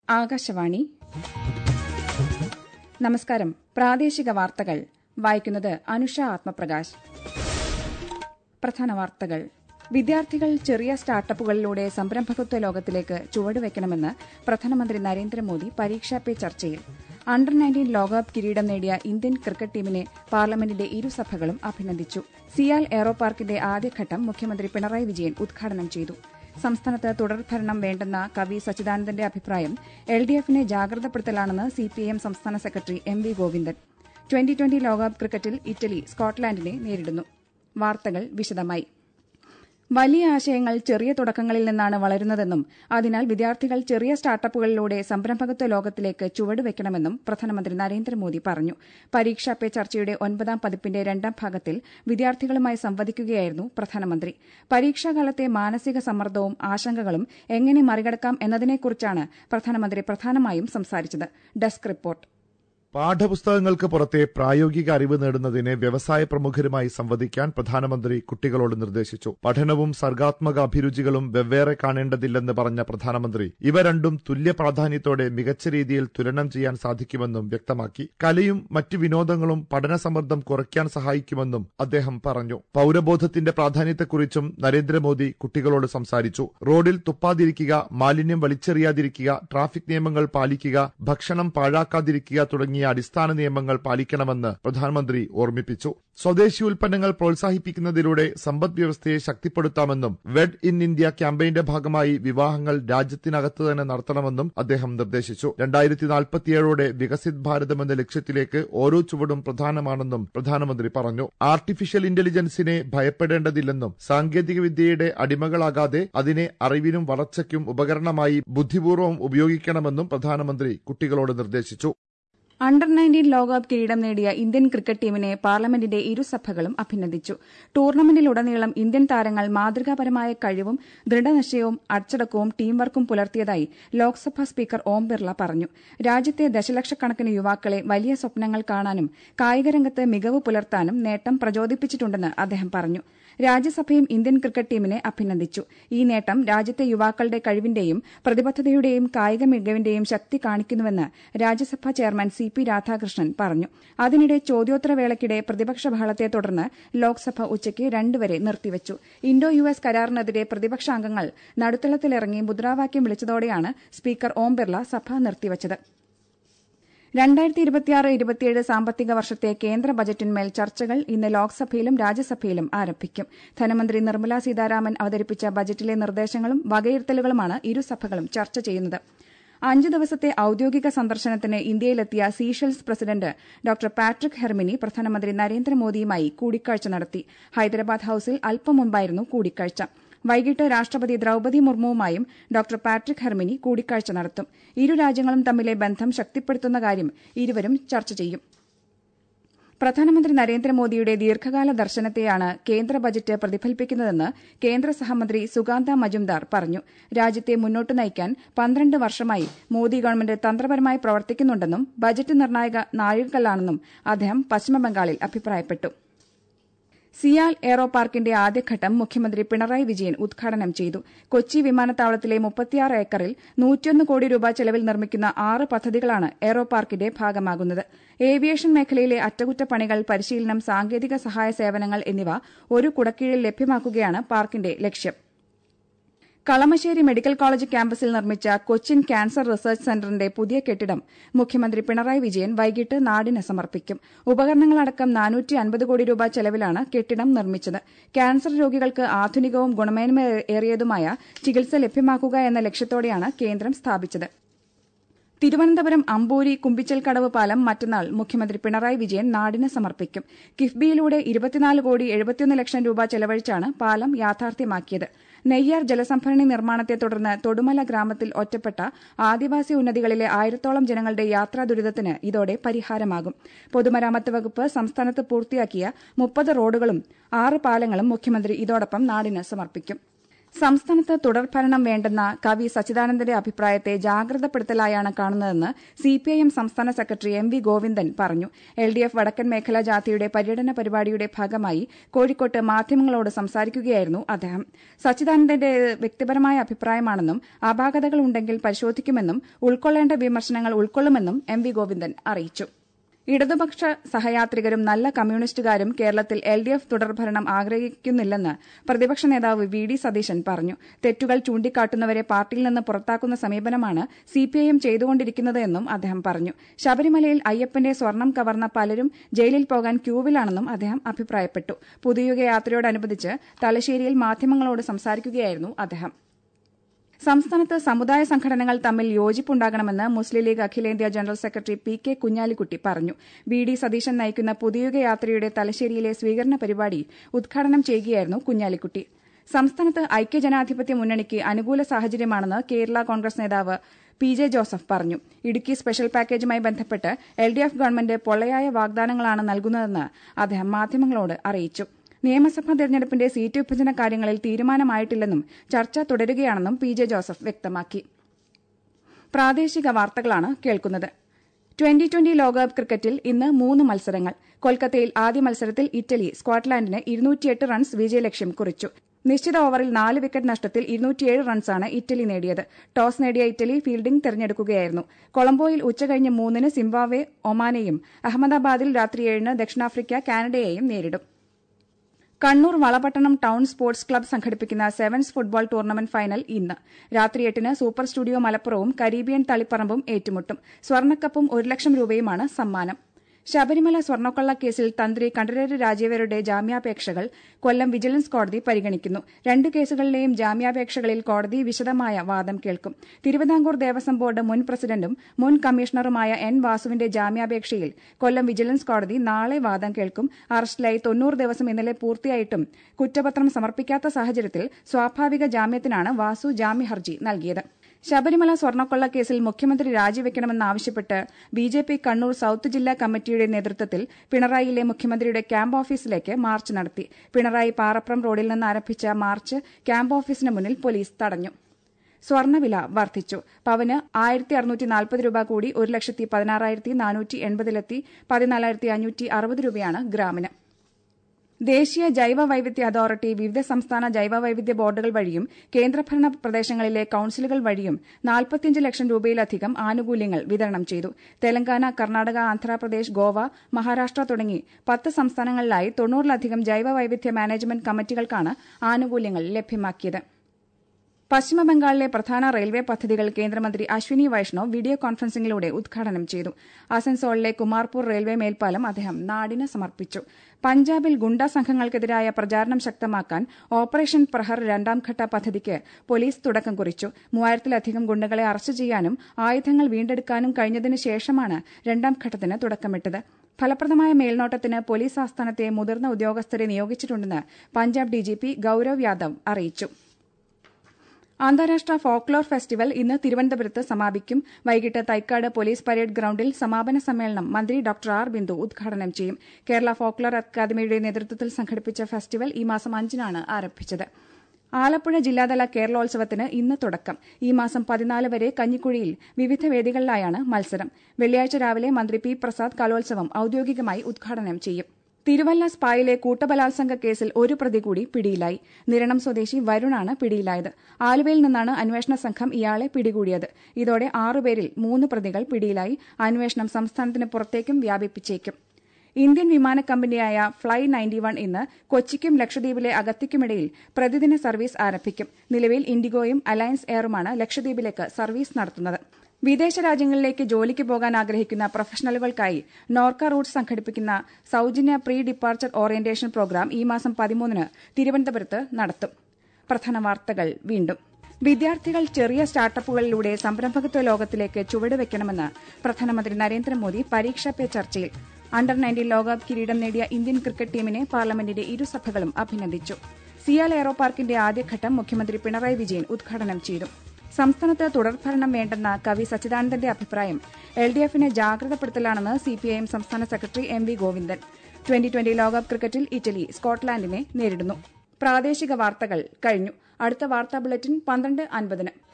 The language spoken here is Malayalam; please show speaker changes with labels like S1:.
S1: ആകാശവാണി നമസ്കാരം പ്രാദേശിക വാർത്തകൾ വായിക്കുന്നത് അനുഷ ആത്മപ്രകാശ് പ്രധാന വാർത്തകൾ വിദ്യാർത്ഥികൾ ചെറിയ സ്റ്റാർട്ടപ്പുകളിലൂടെ സംരംഭകത്വ ലോകത്തിലേക്ക് ചുവടുവെക്കണമെന്ന് പ്രധാനമന്ത്രി നരേന്ദ്രമോദി പരീക്ഷാ പേ ചർച്ചയിൽ അണ്ടർ നയൻറ്റീൻ ലോകകപ്പ് കിരീടം നേടിയ ഇന്ത്യൻ ക്രിക്കറ്റ് ടീമിനെ പാർലമെന്റിന്റെ ഇരുസഭകളും അഭിനന്ദിച്ചു സിയാൽ എയറോ പാർക്കിന്റെ ആദ്യഘട്ടം മുഖ്യമന്ത്രി പിണറായി വിജയൻ ഉദ്ഘാടനം ചെയ്തു സംസ്ഥാനത്ത് തുടർഭരണം വേണ്ടെന്ന കവി സച്ചിദാനന്ദന്റെ അഭിപ്രായം എൽ ഡി എഫിനെ ജാഗ്രതപ്പെടുത്തലാണെന്ന് സിപിഐഎം സംസ്ഥാന secretary M V Govindan twenty twenty ലോകകപ്പ് ക്രിക്കറ്റിൽ ഇറ്റലി സ്കോട്ട്ലാൻഡിനെ നേരിടുന്നു വാർത്തകൾ വിശദമായി വലിയ ആശയങ്ങൾ ചെറിയ തുടക്കങ്ങളിൽ നിന്നാണ് വളരുന്നതെന്നും അതിനാൽ വിദ്യാർത്ഥികൾ ചെറിയ സ്റ്റാർട്ടപ്പുകളിലൂടെ സംരംഭകത്വ ലോകത്തിലേക്ക് ചുവടുവെക്കണമെന്നും പ്രധാനമന്ത്രി നരേന്ദ്രമോദി പറഞ്ഞു പരീക്ഷാ പേ ചർച്ചയുടെ ഒൻപതാം പതിപ്പിന്റെ രണ്ടാം ഭാഗത്തിൽ വിദ്യാർത്ഥികളുമായി സംവദിക്കുകയായിരുന്നു പ്രധാനമന്ത്രി പരീക്ഷാകാലത്തെ മാനസിക സമ്മർദ്ദവും ആശങ്കകളും എങ്ങനെ മറികടക്കാം എന്നതിനെക്കുറിച്ചാണ് പ്രധാനമന്ത്രി പ്രധാനമായും സംസാരിച്ചത് ഡെസ്ക് റിപ്പോർട്ട്
S2: പാഠപുസ്തകങ്ങൾക്ക് പുറത്തെ പ്രായോഗിക അറിവ് നേടുന്നതിന് വ്യവസായ പ്രമുഖരുമായി സംവദിക്കാൻ പ്രധാനമന്ത്രി കുട്ടികളോട് നിർദ്ദേശിച്ചു പഠനവും സർഗാത്മക അഭിരുചികളും വെവ്വേറെ കാണേണ്ടതില്ലെന്ന് പറഞ്ഞ പ്രധാനമന്ത്രി ഇവ രണ്ടും തുല്യ പ്രാധാന്യത്തോടെ മികച്ച രീതിയിൽ തുലനം ചെയ്യാൻ സാധിക്കുമെന്നും വ്യക്തമാക്കി കലയും മറ്റ് വിനോദങ്ങളും പഠനസമ്മർദ്ദം കുറയ്ക്കാൻ സഹായിക്കുമെന്നും അദ്ദേഹം പറഞ്ഞു പൌരബോധത്തിന്റെ പ്രാധാന്യത്തെക്കുറിച്ചും നരേന്ദ്രമോദി കുട്ടികളോട് സംസാരിച്ചു റോഡിൽ തുപ്പാതിരിക്കുക മാലിന്യം വലിച്ചെറിയാതിരിക്കുക ട്രാഫിക് നിയമങ്ങൾ പാലിക്കുക ഭക്ഷണം പാഴാക്കാതിരിക്കുക തുടങ്ങിയ തുടങ്ങിയ അടിസ്ഥാന നിയമങ്ങൾ പാലിക്കണമെന്ന് പ്രധാനമന്ത്രി ഓർമ്മിപ്പിച്ചു സ്വദേശി ഉൽപ്പന്നങ്ങൾ പ്രോത്സാഹിപ്പിക്കുന്നതിലൂടെ സമ്പദ് വ്യവസ്ഥയെ ശക്തിപ്പെടുത്താമെന്നും വെഡ് ഇൻ ഇന്ത്യ ക്യാമ്പയിന്റെ ഭാഗമായി വിവാഹങ്ങൾ രാജ്യത്തിനകത്ത് തന്നെ നടത്തണമെന്നും അദ്ദേഹം നിർദ്ദേശിച്ചു രണ്ടായിരത്തി നാൽപ്പത്തിയേഴോടെ വികസിത് ഭാരതം എന്ന ലക്ഷ്യത്തിലേക്ക് ഓരോ ചുവടും പ്രധാനമാണെന്നും പ്രധാനമന്ത്രി പറഞ്ഞു ആർട്ടിഫിഷ്യൽ ഇന്റലിജൻസിനെ ഭയപ്പെടേണ്ടതില്ലെന്നും സാങ്കേതികവിദ്യയുടെ അടിമകളാകാതെ അതിനെ അറിവിനും വളർച്ചയ്ക്കും ഉപകരണമായി ബുദ്ധിപൂർവ്വം ഉപയോഗിക്കണമെന്നും പ്രധാനമന്ത്രി കുട്ടികളോട് നിർദ്ദേശിച്ചു
S1: അണ്ടർ നയൻറ്റീൻ ലോകകപ്പ് കിരീടം നേടിയ ഇന്ത്യൻ ക്രിക്കറ്റ് ടീമിനെ പാർലമെന്റിന്റെ ഇരുസഭകളും അഭിനന്ദിച്ചു ടൂർണമെന്റിലുടനീളം ഇന്ത്യൻ താരങ്ങൾ മാതൃകാപരമായ കഴിവും ദൃഢനിശ്ചയവും അച്ചടക്കവും ടീം വർക്കും പുലർത്തിയതായി ലോക്സഭാ സ്പീക്കർ ഓം ബിർള പറഞ്ഞു രാജ്യത്തെ ദശലക്ഷക്കണക്കിന് യുവാക്കളെ വലിയ സ്വപ്നങ്ങൾ കാണാനും കായികരംഗത്ത് മികവ് പുലർത്താനും നേട്ടം പ്രചോദിപ്പിച്ചിട്ടുണ്ടെന്ന് അദ്ദേഹം പറഞ്ഞു രാജ്യസഭയും ഇന്ത്യൻ ക്രിക്കറ്റ് ടീമിനെ അഭിനന്ദിച്ചു ഈ നേട്ടം രാജ്യത്തെ യുവാക്കളുടെ കഴിവിന്റെയും പ്രതിബദ്ധതയുടെയും കായിക മികവിന്റെയും ശക്തി കാണിക്കുന്നുവെന്ന് Rajya Sabha chairman C P Radhakrishnan പറഞ്ഞു അതിനിടെ ചോദ്യോത്തരവേളയ്ക്കിടെ പ്രതിപക്ഷ ബഹളത്തെ തുടർന്ന് ലോക്സഭ ഉച്ചയ്ക്ക് രണ്ടുവരെ നിർത്തിവച്ചു ഇൻഡോ യു എസ് കരാറിനെതിരെ പ്രതിപക്ഷാംഗങ്ങൾ നടുത്തളത്തിലിറങ്ങി മുദ്രാവാക്യം വിളിച്ചതോടെയാണ് സ്പീക്കർ ഓം ബിർള സഭ നിർത്തിവച്ചത് രണ്ടായിരത്തി ഇരുപത്തിയാറ് ഇരുപത്തിയേഴ് സാമ്പത്തിക വർഷത്തെ കേന്ദ്ര ബജറ്റിന്മേൽ ചർച്ചകൾ ഇന്ന് ലോക്സഭയിലും രാജ്യസഭയിലും ആരംഭിക്കും ധനമന്ത്രി നിർമ്മല സീതാരാമൻ അവതരിപ്പിച്ച ബജറ്റിലെ നിർദ്ദേശങ്ങളും വകയിരുത്തലുകളുമാണ് ഇരുസഭകളും ചർച്ച ചെയ്യുന്നത് അഞ്ച് ദിവസത്തെ ഔദ്യോഗിക സന്ദർശനത്തിന് ഇന്ത്യയിലെത്തിയ Seychelles president doctor Patrick Herminie പ്രധാനമന്ത്രി നരേന്ദ്രമോദിയുമായി കൂടിക്കാഴ്ച നടത്തി ഹൈദരാബാദ് ഹൌസിൽ അല്പം മുമ്പായിരുന്നു കൂടിക്കാഴ്ച വൈകിട്ട് രാഷ്ട്രപതി ദ്രൌപതി മുർമുവുമായും ഡോക്ടർ പാട്രിക് ഹെർമിനി കൂടിക്കാഴ്ച നടത്തും ഇരു രാജ്യങ്ങളും തമ്മിലെ ബന്ധം ശക്തിപ്പെടുത്തുന്ന കാര്യം ഇരുവരും ചർച്ച ചെയ്യും പ്രധാനമന്ത്രി നരേന്ദ്രമോദിയുടെ ദീർഘകാല ദർശനത്തെയാണ് കേന്ദ്ര ബജറ്റ് പ്രതിഫലിപ്പിക്കുന്നതെന്ന് കേന്ദ്ര സഹമന്ത്രി സുഗാന്ത മജുംദാർ പറഞ്ഞു രാജ്യത്തെ മുന്നോട്ട് നയിക്കാൻ പന്ത്രണ്ട് വർഷമായി മോദി ഗവൺമെന്റ് തന്ത്രപരമായി പ്രവർത്തിക്കുന്നുണ്ടെന്നും ബജറ്റ് നിർണായക നാഴികക്കല്ലാണെന്നും അദ്ദേഹം പശ്ചിമബംഗാളിൽ അഭിപ്രായപ്പെട്ടു സിയാൽ എയറോ പാർക്കിന്റെ ആദ്യഘട്ടം മുഖ്യമന്ത്രി പിണറായി വിജയൻ ഉദ്ഘാടനം ചെയ്തു കൊച്ചി വിമാനത്താവളത്തിലെ മുപ്പത്തിയാറ് ഏക്കറിൽ നൂറ്റിയൊന്ന് കോടി രൂപ ചെലവിൽ നിർമ്മിക്കുന്ന ആറ് പദ്ധതികളാണ് എയറോ പാർക്കിന്റെ ഭാഗമാകുന്നത് ഏവിയേഷൻ മേഖലയിലെ അറ്റകുറ്റപ്പണികൾ പരിശീലനം സാങ്കേതിക സഹായ സേവനങ്ങൾ എന്നിവ ഒരു കുടക്കീഴിൽ ലഭ്യമാക്കുകയാണ് പാർക്കിന്റെ ലക്ഷ്യം കളമശ്ശേരി മെഡിക്കൽ കോളേജ് ക്യാമ്പസിൽ നിർമ്മിച്ച കൊച്ചിൻ ക്യാൻസർ റിസർച്ച് സെന്ററിന്റെ പുതിയ കെട്ടിടം മുഖ്യമന്ത്രി പിണറായി വിജയൻ വൈകിട്ട് നാടിന് സമർപ്പിക്കും ഉപകരണങ്ങളടക്കം നാനൂറ്റി അൻപത് കോടി രൂപ ചെലവിലാണ് കെട്ടിടം നിർമ്മിച്ചത് ക്യാൻസർ രോഗികൾക്ക് ആധുനികവും ഗുണമേന്മയേറിയതുമായ ചികിത്സ ലഭ്യമാക്കുക എന്ന ലക്ഷ്യത്തോടെയാണ് കേന്ദ്രം സ്ഥാപിച്ചത് തിരുവനന്തപുരം അമ്പൂരി കുമ്പിച്ചൽക്കടവ് പാലം മറ്റന്നാൾ മുഖ്യമന്ത്രി പിണറായി വിജയൻ നാടിന് സമർപ്പിക്കും കിഫ്ബിയിലൂടെ ഇരുപത്തിനാല് കോടി എഴുപത്തിയൊന്ന് ലക്ഷം രൂപ ചെലവഴിച്ചാണ് പാലം യാഥാർത്ഥ്യമാക്കിയത് നെയ്യാർ ജലസംഭരണി നിർമ്മാണത്തെ തുടർന്ന് തൊടുമല ഗ്രാമത്തിൽ ഒറ്റപ്പെട്ട ആദിവാസി ഉന്നതികളിലെ ആയിരത്തോളം ജനങ്ങളുടെ യാത്രാ ദുരിതത്തിന് ഇതോടെ പരിഹാരമാകും പൊതുമരാമത്ത് വകുപ്പ് സംസ്ഥാനത്ത് പൂർത്തിയാക്കിയ മുപ്പത് റോഡുകളും ആറ് പാലങ്ങളും മുഖ്യമന്ത്രി ഇതോടൊപ്പം നാടിന് സമർപ്പിക്കും സംസ്ഥാനത്ത് തുടർഭരണം വേണ്ടെന്ന കവി സച്ചിദാനന്ദന്റെ അഭിപ്രായത്തെ ജാഗ്രതപ്പെടുത്തലായാണ് കാണുന്നതെന്ന് സിപിഐഎം സംസ്ഥാന സെക്രട്ടറി എം വി ഗോവിന്ദൻ പറഞ്ഞു എൽ ഡി എഫ് വടക്കൻ മേഖലാ ജാഥയുടെ പര്യടന പരിപാടിയുടെ ഭാഗമായി കോഴിക്കോട്ട് മാധ്യമങ്ങളോട് സംസാരിക്കുകയായിരുന്നു അദ്ദേഹം സച്ചിദാനന്ദന്റെ വ്യക്തിപരമായ അഭിപ്രായമാണെന്നും അപാകതകൾ ഉണ്ടെങ്കിൽ പരിശോധിക്കുമെന്നും ഉൾക്കൊള്ളേണ്ട വിമർശനങ്ങൾ ഉൾക്കൊള്ളുമെന്നും എം വി ഗോവിന്ദൻ അറിയിച്ചു ഇടതുപക്ഷ സഹയാത്രികരും നല്ല കമ്മ്യൂണിസ്റ്റുകാരും കേരളത്തിൽ എൽ ഡി എഫ് തുടർഭരണം ആഗ്രഹിക്കുന്നില്ലെന്ന് പ്രതിപക്ഷ നേതാവ് വി ഡി സതീശൻ പറഞ്ഞു തെറ്റുകൾ ചൂണ്ടിക്കാട്ടുന്നവരെ പാർട്ടിയിൽ നിന്ന് പുറത്താക്കുന്ന സമീപനമാണ് സിപിഐഎം ചെയ്തുകൊണ്ടിരിക്കുന്നത് എന്നും അദ്ദേഹം പറഞ്ഞു ശബരിമലയിൽ അയ്യപ്പന്റെ സ്വർണം കവർന്ന പലരും ജയിലിൽ പോകാൻ ക്യൂവിലാണെന്നും അദ്ദേഹം അഭിപ്രായപ്പെട്ടു പുതുയുഗ യാത്രയോടനുബന്ധിച്ച് തലശ്ശേരിയിൽ മാധ്യമങ്ങളോട് സംസാരിക്കുകയായിരുന്നു അദ്ദേഹം സംസ്ഥാനത്ത് സമുദായ സംഘടനകൾ തമ്മിൽ യോജിപ്പുണ്ടാകണമെന്ന് മുസ്ലിം ലീഗ് അഖിലേന്ത്യാ general secretary P K Kunhalikutty പറഞ്ഞു വി ഡി സതീശൻ നയിക്കുന്ന പുതിയുഗ യാത്രയുടെ തലശ്ശേരിയിലെ സ്വീകരണ പരിപാടി ഉദ്ഘാടനം ചെയ്യുകയായിരുന്നു കുഞ്ഞാലിക്കുട്ടി സംസ്ഥാനത്ത് ഐക്യജനാധിപത്യ മുന്നണിക്ക് അനുകൂല സാഹചര്യമാണെന്ന് കേരള കോൺഗ്രസ് നേതാവ് പി ജെ ജോസഫ് പറഞ്ഞു ഇടുക്കി സ്പെഷ്യൽ പാക്കേജുമായി ബന്ധപ്പെട്ട് എൽ ഡി എഫ് ഗവൺമെന്റ് പൊള്ളയായ വാഗ്ദാനങ്ങളാണ് നൽകുന്നതെന്ന് അദ്ദേഹം മാധ്യമങ്ങളോട് അറിയിച്ചു നിയമസഭാ തെരഞ്ഞെടുപ്പിന്റെ സീറ്റ് വിഭജന കാര്യങ്ങളിൽ തീരുമാനമായിട്ടില്ലെന്നും ചർച്ച തുടരുകയാണെന്നും പി ജെ ജോസഫ് വ്യക്തമാക്കി പ്രാദേശിക വാർത്തകളാണ് കേൾക്കുന്നത് ട്വന്റി ട്വന്റി ലോകകപ്പ് ക്രിക്കറ്റിൽ ഇന്ന് മൂന്ന് മത്സരങ്ങൾ കൊൽക്കത്തയിൽ ആദ്യ മത്സരത്തിൽ ഇറ്റലി സ്കോട്ട്ലാൻഡിന് ഇരുന്നൂറ്റിയെട്ട് റൺസ് വിജയലക്ഷ്യം കുറിച്ചു നിശ്ചിത ഓവറിൽ നാല് വിക്കറ്റ് നഷ്ടത്തിൽ ഇരുന്നൂറ്റിയേഴ് റൺസാണ് ഇറ്റലി നേടിയത് ടോസ് നേടിയ ഇറ്റലി ഫീൽഡിംഗ് തെരഞ്ഞെടുക്കുകയായിരുന്നു കൊളംബോയിൽ ഉച്ചകഴിഞ്ഞ് മൂന്നിന് സിംബാബ്വെ ഒമാനെയും അഹമ്മദാബാദിൽ രാത്രി ഏഴിന് ദക്ഷിണാഫ്രിക്ക കാനഡയെയും നേരിടും Kannur Valapattanam town sports club സംഘടിപ്പിക്കുന്ന സെവൻസ് ഫുട്ബോൾ ടൂർണമെന്റ് ഫൈനൽ ഇന്ന് രാത്രി എട്ടിന് സൂപ്പർ സ്റ്റുഡിയോ മലപ്പുറവും കരീബിയൻ തളിപ്പറമ്പും ഏറ്റുമുട്ടും സ്വർണ്ണക്കപ്പും ഒരു ലക്ഷം രൂപയുമാണ് സമ്മാനം ശബരിമല സ്വർണ്ണക്കൊള്ള കേസിൽ തന്ത്രി കണ്ഠരര് രാജീവരുടെ ജാമ്യാപേക്ഷകൾ കൊല്ലം വിജിലൻസ് കോടതി പരിഗണിക്കുന്നു രണ്ട് കേസുകളിലെയും ജാമ്യാപേക്ഷകളിൽ കോടതി വിശദമായ വാദം കേൾക്കും തിരുവിതാംകൂർ ദേവസ്വം ബോർഡ് മുൻ പ്രസിഡന്റും മുൻ കമ്മീഷണറുമായ എൻ വാസുവിന്റെ ജാമ്യാപേക്ഷയിൽ കൊല്ലം വിജിലൻസ് കോടതി നാളെ വാദം കേൾക്കും അറസ്റ്റിലായി തൊണ്ണൂറ് ദിവസം ഇന്നലെ പൂർത്തിയായിട്ടും കുറ്റപത്രം സമർപ്പിക്കാത്ത സാഹചര്യത്തിൽ സ്വാഭാവിക ജാമ്യത്തിനാണ് വാസു ജാമ്യഹർജി നൽകിയത് ശബരിമല സ്വർണ്ണക്കൊള്ള കേസിൽ മുഖ്യമന്ത്രി രാജിവെക്കണമെന്നാവശ്യപ്പെട്ട് B J P Kannur south ജില്ലാ കമ്മിറ്റിയുടെ നേതൃത്വത്തിൽ പിണറായിയിലെ മുഖ്യമന്ത്രിയുടെ ക്യാമ്പ് ഓഫീസിലേക്ക് മാർച്ച് നടത്തി പിണറായി പാറപ്രം റോഡിൽ നിന്ന് ആരംഭിച്ച മാർച്ച് ക്യാമ്പ് ഓഫീസിന് മുന്നിൽ പോലീസ് തടഞ്ഞു സ്വർണ്ണവില വർദ്ധിച്ചു പവന് ആയിരത്തി അറുന്നൂറ്റി നാൽപ്പത് രൂപ കൂടി ഒരു ലക്ഷത്തി പതിനാറായിരത്തി നാനൂറ്റി എൺപതിലെത്തി പതിനാലായിരത്തി അഞ്ഞൂറ്റി അറുപത് രൂപയാണ് ഗ്രാമിന് ദേശീയ ജൈവ വൈവിധ്യ അതോറിറ്റി വിവിധ സംസ്ഥാന ജൈവ വൈവിധ്യ ബോർഡുകൾ വഴിയും കേന്ദ്രഭരണ പ്രദേശങ്ങളിലെ കൌൺസിലുകൾ വഴിയും നാൽപ്പത്തിയഞ്ച് ലക്ഷം രൂപയിലധികം ആനുകൂല്യങ്ങൾ വിതരണം ചെയ്തു തെലങ്കാന കർണാടക ആന്ധ്രാപ്രദേശ് ഗോവ മഹാരാഷ്ട്ര തുടങ്ങി പത്ത് സംസ്ഥാനങ്ങളിലായി തൊണ്ണൂറിലധികം ജൈവ വൈവിധ്യ മാനേജ്മെന്റ് കമ്മിറ്റികൾക്കാണ് ആനുകൂല്യങ്ങൾ ലഭ്യമാക്കിയത് പശ്ചിമബംഗാളിലെ പ്രധാന റെയിൽവേ പദ്ധതികൾ കേന്ദ്രമന്ത്രി അശ്വിനി വൈഷ്ണവ് വീഡിയോ കോൺഫറൻസിംഗിലൂടെ ഉദ്ഘാടനം ചെയ്തു അസൻസോളിലെ കുമാർപൂർ റെയിൽവേ മേൽപ്പാലം അദ്ദേഹം നാടിന് സമർപ്പിച്ചു പഞ്ചാബിൽ ഗുണ്ടാ സംഘങ്ങൾക്കെതിരായ പ്രചാരണം ശക്തമാക്കാൻ ഓപ്പറേഷൻ പ്രഹർ രണ്ടാംഘട്ട പദ്ധതിക്ക് പോലീസ് തുടക്കം കുറിച്ചു മൂവായിരത്തിലധികം ഗുണ്ടകളെ അറസ്റ്റ് ചെയ്യാനും ആയുധങ്ങൾ വീണ്ടെടുക്കാനും കഴിഞ്ഞതിന് ശേഷമാണ് രണ്ടാം ഘട്ടത്തിന് തുടക്കമിട്ടത് ഫലപ്രദമായ മേൽനോട്ടത്തിന് പോലീസ് ആസ്ഥാനത്തെ മുതിർന്ന ഉദ്യോഗസ്ഥരെ നിയോഗിച്ചിട്ടുണ്ടെന്ന് പഞ്ചാബ് ഡിജിപി ഗൌരവ് യാദവ് അറിയിച്ചു അന്താരാഷ്ട്ര ഫോക്ലോർ ഫെസ്റ്റിവൽ ഇന്ന് തിരുവനന്തപുരത്ത് സമാപിക്കും വൈകിട്ട് തൈക്കാട് പോലീസ് പരേഡ് ഗ്രൌണ്ടിൽ സമാപന സമ്മേളനം മന്ത്രി ഡോക്ടർ ആർ ബിന്ദു ഉദ്ഘാടനം ചെയ്യും കേരള ഫോക്ലോർ അക്കാദമിയുടെ നേതൃത്വത്തിൽ സംഘടിപ്പിച്ച ഫെസ്റ്റിവൽ ഈ മാസം അഞ്ചിനാണ് ആരംഭിച്ചത് ആലപ്പുഴ ജില്ലാതല കേരളോത്സവത്തിന് ഇന്ന് തുടക്കം ഈ മാസം പതിനാല് വരെ കഞ്ഞിക്കുഴിയിൽ വിവിധ വേദികളിലായാണ് മത്സരം വെള്ളിയാഴ്ച രാവിലെ മന്ത്രി പി പ്രസാദ് കലോത്സവം ഔദ്യോഗികമായി ഉദ്ഘാടനം ചെയ്യും തിരുവല്ല സ്പായിലെ കൂട്ടബലാത്സംഗ കേസിൽ ഒരു പ്രതി കൂടി പിടിയിലായി നിരണം സ്വദേശി വരുണാണ് പിടിയിലായത് ആലുവയിൽ നിന്നാണ് അന്വേഷണ സംഘം ഇയാളെ പിടികൂടിയത് ഇതോടെ ആറുപേരിൽ മൂന്ന് പ്രതികൾ പിടിയിലായി അന്വേഷണം സംസ്ഥാനത്തിന് പുറത്തേക്കും വ്യാപിപ്പിച്ചേക്കും ഇന്ത്യൻ വിമാന കമ്പനിയായ ഫ്ളൈ നയൻറ്റി വൺ ഇന്ന് കൊച്ചിക്കും ലക്ഷദ്വീപിലെ അഗത്തിക്കുമിടയിൽ പ്രതിദിന സർവീസ് ആരംഭിക്കും നിലവിൽ ഇൻഡിഗോയും അലയൻസ് എയറുമാണ് ലക്ഷദ്വീപിലേക്ക് സർവീസ് നടത്തുന്നത് വിദേശ രാജ്യങ്ങളിലേക്ക് ജോലിക്ക് പോകാൻ ആഗ്രഹിക്കുന്ന പ്രൊഫഷണലുകൾക്കായി നോർക്ക റൂട്ട്സ് സംഘടിപ്പിക്കുന്ന സൌജന്യ പ്രീ ഡിപ്പാർച്ചർ ഓറിയന്റേഷൻ പ്രോഗ്രാം ഈ മാസം പതിമൂന്നിന് തിരുവനന്തപുരത്ത് നടത്തും പ്രധാന വാർത്തകൾ വീണ്ടും വിദ്യാർത്ഥികൾ ചെറിയ സ്റ്റാർട്ടപ്പുകളിലൂടെ സംരംഭകത്വ ലോകത്തിലേക്ക് ചുവടുവെക്കണമെന്ന് പ്രധാനമന്ത്രി നരേന്ദ്രമോദി പരീക്ഷാ പേ ചർച്ചയിൽ അണ്ടർ നയൻറ്റീൻ ലോകകപ്പ് കിരീടം നേടിയ ഇന്ത്യൻ ക്രിക്കറ്റ് ടീമിനെ പാർലമെന്റിന്റെ ഇരുസഭകളും അഭിനന്ദിച്ചു സിയാൽ എയറോ പാർക്കിന്റെ ആദ്യഘട്ടം മുഖ്യമന്ത്രി പിണറായി വിജയൻ ഉദ്ഘാടനം ചെയ്തു സംസ്ഥാനത്ത് തുടർഭരണം വേണ്ടെന്ന കവി സച്ചിദാനന്ദന്റെ അഭിപ്രായം എൽ ഡി എഫിനെ ജാഗ്രതപ്പെടുത്തലാണെന്ന് സിപിഐഎം സംസ്ഥാന secretary M V Govindan twenty twenty ലോകകപ്പ് ക്രിക്കറ്റിൽ ഇറ്റലി സ്കോട്ട്ലാൻഡിനെ നേരിടുന്നു പ്രാദേശിക വാർത്തകൾ കഴിഞ്ഞു അടുത്ത വാർത്താ ബുള്ളറ്റിൻ പന്ത്രണ്ട് അൻപതിന്